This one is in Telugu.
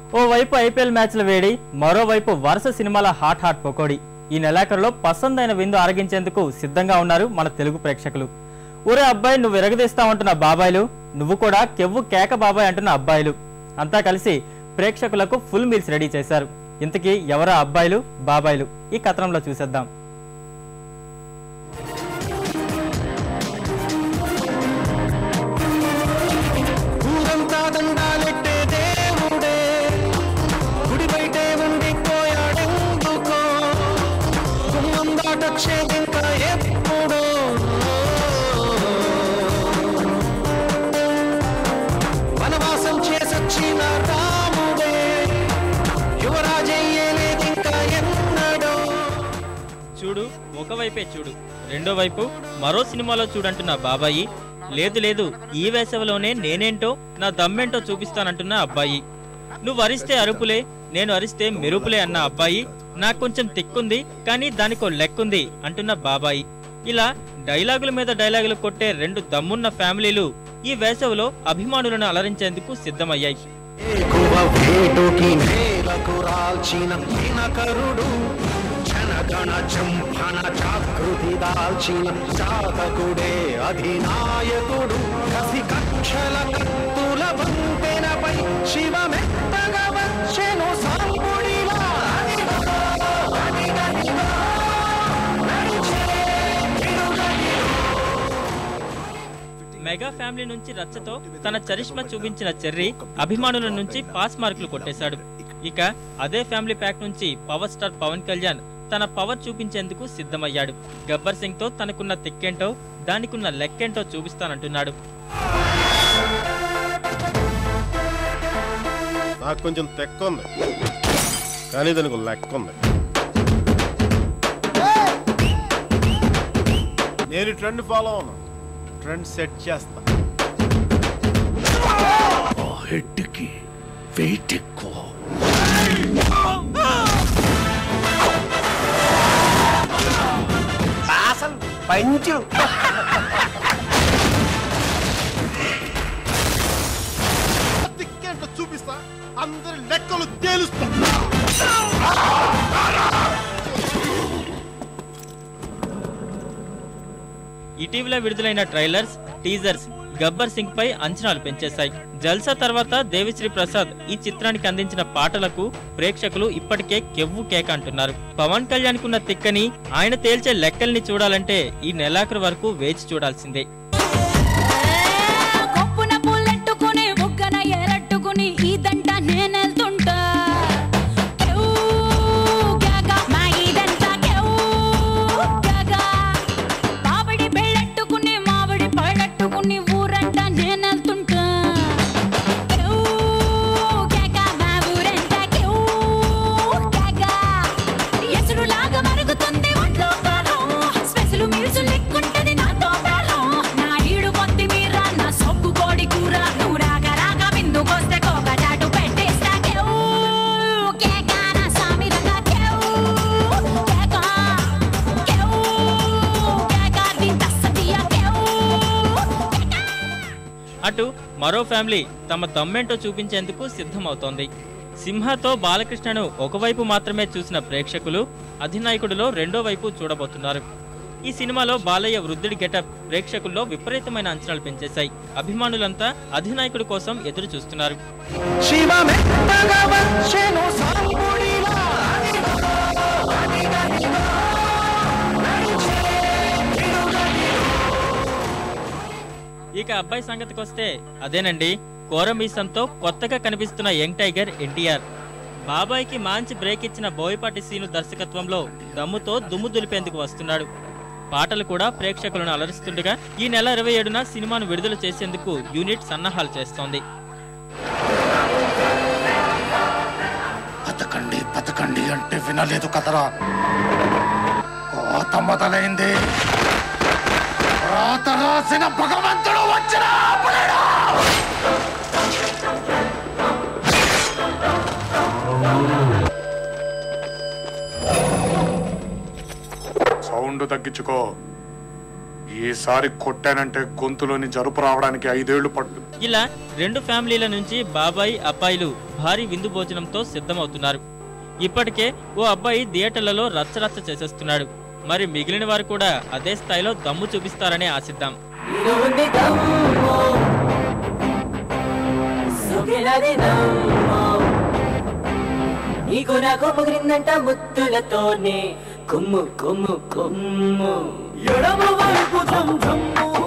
ఓవైపు ఐపీఎల్ మ్యాచ్ల వేడి మరోవైపు వరుస సినిమాల హాట్ హాట్ పకోడి ఈ నెలాఖరులో పసందైన విందు ఆరగించేందుకు సిద్ధంగా ఉన్నారు మన తెలుగు ప్రేక్షకులు ఊరే అబ్బాయి నువ్వు ఎరగదీస్తావంటున్న బాబాయిలు నువ్వు కూడా కెవ్వు కేక బాబాయ్ అంటున్న అబ్బాయిలు అంతా కలిసి ప్రేక్షకులకు ఫుల్ మీల్స్ రెడీ చేశారు ఇంతకీ ఎవరా అబ్బాయిలు బాబాయిలు ఈ కథనంలో చూసేద్దాం ఊరంతా దండాలెట్టే దేవుడే గుడి బయటే ఉండిపోయాడెందుకో గుమ్మం దాటొచ్చేదింకా ఎప్పుడో వనవాసం చేసొచ్చిన రాముడే యువరాజయ్యేలేదింకా ఎన్నడో చూడు ఒకవైపే చూడు రెండో వైపు మరో సినిమాలో చూడంటున్న బాబాయి లేదు లేదు ఈ వేసవిలోనే నేనేంటో నా దమ్మేంటో చూపిస్తానంటున్న అబ్బాయి నువ్వు అరిస్తే అరుపులే నేను అరిస్తే మెరుపులే అన్న అబ్బాయి నాకు కొంచెం తిక్కుంది కానీ దానికో లెక్కుంది అంటున్న బాబాయి ఇలా డైలాగుల మీద డైలాగులు కొట్టే రెండు దమ్మున్న ఫ్యామిలీలు ఈ వేసవిలో అభిమానులను అలరించేందుకు సిద్ధమయ్యాయి ఎక్కువ వేటుకి నేలకు రాల్చిన దినకరుడు జనగణ జంభన జాగృతి దాల్చిన జాతకుడే అధినాయకుడు కసి కక్షల కత్తుల వంతెనపై శివమెత్తగా వచ్చెను సాంబుడిలా మెగా ఫ్యామిలీ నుంచి రచ్చతో తన చరిష్మా చూపించిన చెర్రీ అభిమానుల నుంచి పాస్ మార్కులు కొట్టేశాడు ఇక అదే ఫ్యామిలీ ప్యాక్ నుంచి పవర్ స్టార్ పవన్ కళ్యాణ్ తన పవర్ చూపించేందుకు సిద్ధమయ్యాడు గబ్బర్ సింగ్ తో తనకున్న తిక్కేంటో దానికున్న లెక్కేంటో చూపిస్తానంటున్నాడు నాకు కొంచెం తెక్క ఉంది కానీ దానికి లెక్క ఉంది నేను ట్రెండ్ ఫాలో అవును ట్రెండ్ సెట్ చేస్తా ఆ హెడ్కి వెయిట్ ఎక్కువ తిక్కేంటో చూపిస్తా అందరి లెక్కలు తేలుస్తా ఇటీవల విడుదలైన ట్రైలర్స్ టీజర్స్ గబ్బర్ సింగ్ పై అంచనాలు పెంచేశాయి జల్సా తర్వాత దేవిశ్రీ ప్రసాద్ ఈ చిత్రానికి అందించిన పాటలకు ప్రేక్షకులు ఇప్పటికే కెవ్వు కేక అంటున్నారు పవన్ కళ్యాణ్ కున్న తిక్కని ఆయన తేల్చే లెక్కల్ని చూడాలంటే ఈ నెలాఖరు వరకు వేచి చూడాల్సిందే కొప్పున పూలెట్టుకుని బుగ్గన ఎరట్టుకుని ఇదంట నేనెళ్తుంటా కెవ్ గగా మా ఇదంతా కెవ్ గగా మామిడి పెళ్ళట్టుకుని మామిడి పళ్ళట్టుకుని ఊరంట నేనెళ్తుంటా కెవ్ గగా మా ఊరంతా కెవ్ గగా ఎసురులాగా మరుగుతుంది ఒంట్లో కాలం స్పెషల్ మీల్స్ లెక్కుంటది నాతో ప్రాణం నా ఈడు కొత్తిమీర నా సొక్కు కోడి కూర నువ్వు రాగా రాగా బిందుకొస్తే కోక చాటు పెట్టేస్తా కేవ్ కేక నా సామి రంగా కేవ్ కేక కేవ్ కేక దింత సతియా కేవ్ అటు మరో ఫ్యామిలీ తమ దమ్మేంటో చూపించేందుకు సిద్ధమవుతోంది సింహతో బాలకృష్ణను ఒకవైపు మాత్రమే చూసిన ప్రేక్షకులు అధినాయకుడిలో రెండో వైపు చూడబోతున్నారు ఈ సినిమాలో బాలయ్య వృద్ధుడి గెటప్ ప్రేక్షకుల్లో విపరీతమైన అంచనాలు పెంచేశాయి అభిమానులంతా అధినాయకుడి కోసం ఎదురు చూస్తున్నారు శివమెత్తగా వచ్చెను సాంబుడిలా ఇక అబ్బాయి సంగతికి వస్తే అదేనండి కోరమీసంతో కొత్తగా కనిపిస్తున్న యంగ్ టైగర్ ఎన్టీఆర్ బాబాయ్కి మంచి బ్రేక్ ఇచ్చిన బోయపాటి సీను దర్శకత్వంలో దమ్ముతో దుమ్ము దులిపేందుకు వస్తున్నాడు పాటలు కూడా ప్రేక్షకులను అలరిస్తుండగా ఈ నెల ఇరవై ఏడున సినిమాను విడుదల చేసేందుకు యూనిట్ సన్నాహాలు చేస్తోంది బతకండి బతకండి అంటే వినలేదు కదరా కోత మొదలైంది రాత రాసిన భగవంతుడు వచ్చిన సౌండ్ తగ్గించుకో ఈసారి కొట్టానంటే గొంతులోని జరుపు రావడానికి ఐదేళ్లు పట్టు ఇలా రెండు ఫ్యామిలీల నుంచి బాబాయ్ అబ్బాయిలు భారీ విందు భోజనంతో సిద్ధమవుతున్నారు ఇప్పటికే ఓ అబ్బాయి థియేటర్లలో రచ్చరచ్చ చేసేస్తున్నాడు మరి మిగిలిన వారు కూడా అదే స్థాయిలో దమ్ము చూపిస్తారనే ఆశిద్దాం ఇరుంది దమ్ము సుఖినది దమ్ము నీకు నాకు ముగిరిందంట ముత్తులతోనే కుమ్ము కుమ్ము కుమ్ము ఎడమ వైపు ధమ్ ధమ్ము